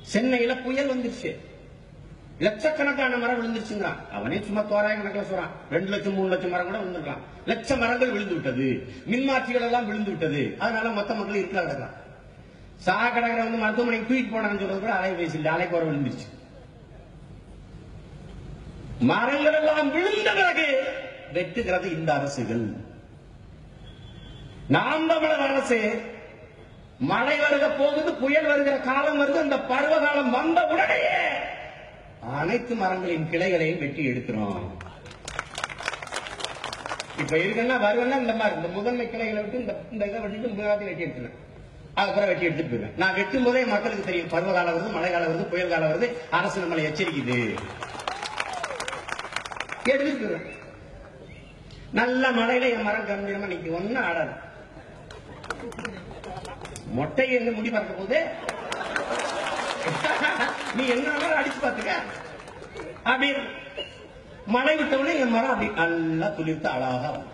சென்னையில புயல் வந்துருச்சு லட்சக்கணக்கான மரம் விழுந்துருச்சுங்கிறான் அவனே சும்மா தோராய கணக்கில் சொல்றான் ரெண்டு லட்சம் மூணு லட்சம் மரம் கூட விழுந்திருக்கலாம் லட்ச மரங்கள் விழுந்து விட்டது மின்மாற்றிகள் எல்லாம் விழுந்து விட்டது அதனால மொத்த மக்கள் இருக்க கிடக்கலாம் சாக கிடக்கிற வந்து மருத்துவமனைக்கு தூக்கிட்டு போனான்னு சொல்றது கூட அலை பேசல அலை குறை விழுந்துருச்சு மரங்கள் எல்லாம் விழுந்த பிறகு வெட்டுகிறது இந்த அரசுகள் நாம் தமிழர் அரசு மழை வருக போகுது புயல் வருகிற காலம் வருது அந்த பருவ காலம் வந்த உடனேயே அனைத்து மரங்களின் கிளைகளையும் வெட்டி எடுக்கிறோம் இப்ப இருக்குன்னா வருவேன்னா இந்த மாதிரி இந்த முதன்மை கிளைகளை விட்டு இந்த இந்த இதை வெட்டிட்டு முதலாவது வெட்டி எடுத்துனேன் அதுக்கப்புறம் வெட்டி எடுத்துட்டு போயிடுவேன் நான் வெட்டும் போதே மக்களுக்கு தெரியும் பருவ காலம் வருது மழை காலம் வருது புயல் காலம் வருது அரசு நம்மளை எச்சரிக்குது எடுத்துட்டு போயிடுவேன் நல்ல மழையில என் மரம் கம்பீரமா நிக்க ஒன்னும் ஆடாது மொட்டை எங்க முடி பறக்க போகுது நீ என்ன வேணாலும் அடிச்சு பாத்துக்க அப்படி மழை விட்டவுடனே என் மரம் அப்படி நல்லா துளிர்த்து அழகா வரும்.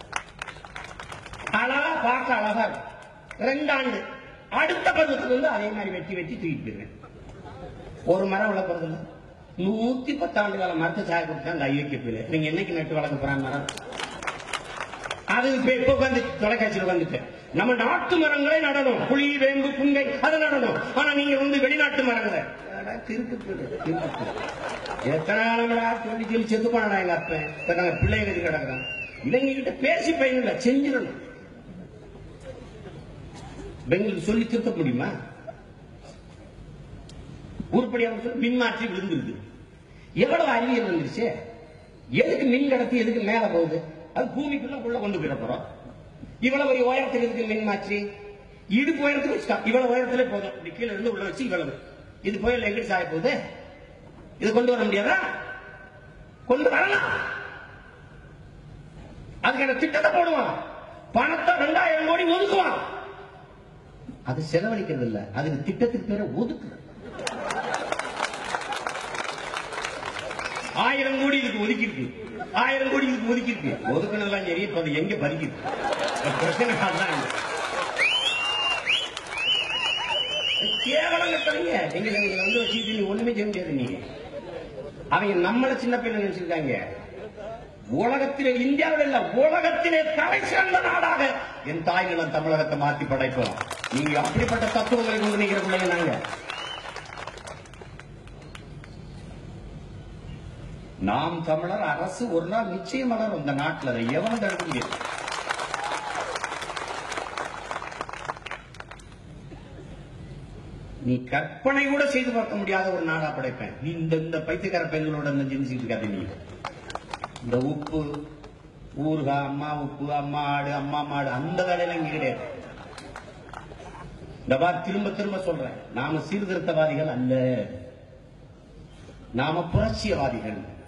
அழகா பார்க்க அழகா இருக்கும் ரெண்டு ஆண்டு அடுத்த பருவத்துக்கு வந்து அதே மாதிரி வெட்டி வெட்டி தூக்கிட்டு போயிருவேன் ஒரு மரம் வளர்க்கறது இல்ல. நூத்தி பத்து ஆண்டு கால மரத்தை சாய கொடுத்தா அந்த ஐயோக்கிய போயில நீங்க என்னைக்கு நட்டு வளர்க்க போறாங்க மரம் அது இப்ப இப்ப உட்காந்து தொலைக்காட்சியில் வந்துட்டு நம்ம நாட்டு மரங்களை நடணும் புளி வேம்பு புங்கை அதை நடணும் ஆனா நீங்க வந்து வெளிநாட்டு மரங்களை அட, திருக்கு திரு, திருக்கு திரு. எத்தனை காலங்களா சொல்லி சொல்லி செத்து போனா எங்க அப்பன் இப்ப நாங்க பிள்ளைங்க எதுக்கு கிடக்குறோம் இவங்க கிட்ட பேசி பயன் இல்ல செஞ்சிடணும் பெங்களுக்கு சொல்லி திருத்த முடியுமா உருப்படியாக சொல்லி மின்மாற்றி விழுந்துருது எவ்வளவு அறிவியல் வந்துருச்சு எதுக்கு மின் கடத்தி எதுக்கு மேல போகுது அது பூமிக்குள்ள உள்ள கொண்டு போயிட போறோம் இவ்வளவு ஒரு உயரத்துக்கு எதுக்கு மின் மாற்றி இடுப்பு உயரத்துக்கு வச்சுட்டா இவ்வளவு உயரத்திலே போதும் இப்படி கீழே இருந்து உள்ள வச்சு இவ்வளவு இது புயல் எங்கிட்டு சாய போகுது இது கொண்டு வர முடியாதா கொண்டு வரலாம் அதுக்கான திட்டத்தை போடுவான் பணத்தை ரெண்டாயிரம் கோடி ஒதுக்குவான் அது செலவழிக்கிறது இல்ல அதுக்கு திட்டத்துக்கு பேர ஒதுக்குறது ஆயிரம் கோடி இதுக்கு ஒதுக்கி இருக்கு ஆயிரம் கோடி இதுக்கு ஒதுக்கி இருக்கு ஒதுக்குனதெல்லாம் சரி இப்ப அது எங்க பறிக்குது இப்ப பிரச்சனை அதான் இது. கேவலம் கட்டுறீங்க எங்க நீங்க வந்து வச்சுக்கிட்டு நீ ஒண்ணுமே செய்ய முடியாது நீ அவங்க நம்மள சின்ன பையன் நினைச்சிருக்காங்க உலகத்திலே இந்தியாவில் இல்ல உலகத்திலே தலை சிறந்த நாடாக என் தாய் நிலம் தமிழகத்தை மாத்தி படைப்போம் நீங்க அப்படிப்பட்ட தத்துவங்களை கொண்டு நிக்கிற பிள்ளைங்க நாங்க நாம் தமிழர் அரசு ஒரு நாள் நிச்சயம் வளரும் இந்த நாட்டில் அதை எவனும் தடுக்க முடியாது நீ கற்பனை கூட செய்து பார்க்க முடியாத ஒரு நாடா படைப்பேன் நீ இந்த இந்த பைத்தியக்கார பெண்களோட இந்த ஜெனிச்சுட்டு இருக்காது நீ இந்த உப்பு ஊறுகாய் அம்மா உப்பு அம்மா ஆடு அம்மா மாடு அந்த வேலையில இங்க கிடையாது இந்த மாதிரி திரும்ப திரும்ப சொல்றேன் நாம சீர்திருத்தவாதிகள் அல்ல நாம புரட்சியவாதிகள்